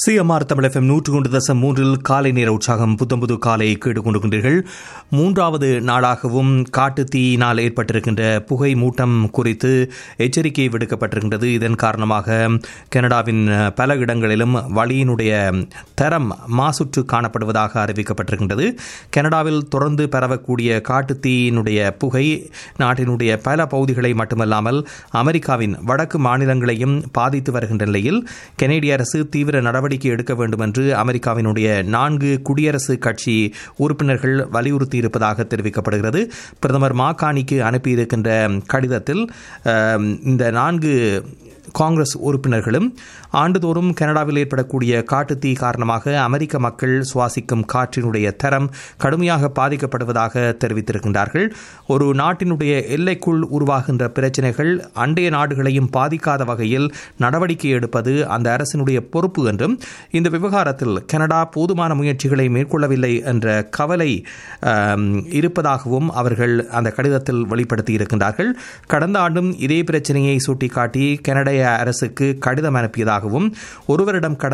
CMR Tamil FM நூற்று கொண்டு தசம் மூன்றில் காலை நேர உற்சாகம் புத்தம்புது காலை கேட்டுக் கொண்டிருக்கின்றீர்கள் மூன்றாவது நாளாகவும் காட்டுத் தீயினால் ஏற்பட்டிருக்கின்ற புகை மூட்டம் குறித்து எச்சரிக்கை விடுக்கப்பட்டிருக்கின்றது இதன் காரணமாக கனடாவின் பல இடங்களிலும் வழியினுடைய தரம் மாசுற்று காணப்படுவதாக அறிவிக்கப்பட்டிருக்கின்றது கனடாவில் தொடர்ந்து பரவக்கூடிய காட்டுத் தீயினுடைய புகை நாட்டினுடைய பல பகுதிகளை மட்டுமல்லாமல் அமெரிக்காவின் வடக்கு மாநிலங்களையும் பாதித்து வருகின்ற நிலையில் கனேடிய அரசு தீவிர நடவடிக்கை நடவடிக்கை எடுக்க வேண்டும் என்று அமெரிக்காவினுடைய நான்கு குடியரசுக் கட்சி உறுப்பினர்கள் வலியுறுத்தியிருப்பதாக தெரிவிக்கப்படுகிறது பிரதமர் மாகாணிக்கு அனுப்பியிருக்கின்ற கடிதத்தில் இந்த நான்கு காங்கிரஸ் உறுப்பினர்களும் ஆண்டுதோறும் கனடாவில் ஏற்படக்கூடிய காட்டுத்தீ காரணமாக அமெரிக்க மக்கள் சுவாசிக்கும் காற்றினுடைய தரம் கடுமையாக பாதிக்கப்படுவதாக தெரிவித்திருக்கின்றார்கள் ஒரு நாட்டினுடைய எல்லைக்குள் உருவாகின்ற பிரச்சினைகள் அண்டைய நாடுகளையும் பாதிக்காத வகையில் நடவடிக்கை எடுப்பது அந்த அரசினுடைய பொறுப்பு என்றும் இந்த விவகாரத்தில் கனடா போதுமான முயற்சிகளை மேற்கொள்ளவில்லை என்ற கவலை இருப்பதாகவும் அவர்கள் அந்த கடிதத்தில் வெளிப்படுத்தி இருக்கின்றார்கள் கடந்த ஆண்டும் இதே பிரச்சனையை சுட்டிக்காட்டி கனடைய அரசுக்கு கடிதம் அனுப்பியதாகவும் ஒருவரிடம் கடந்த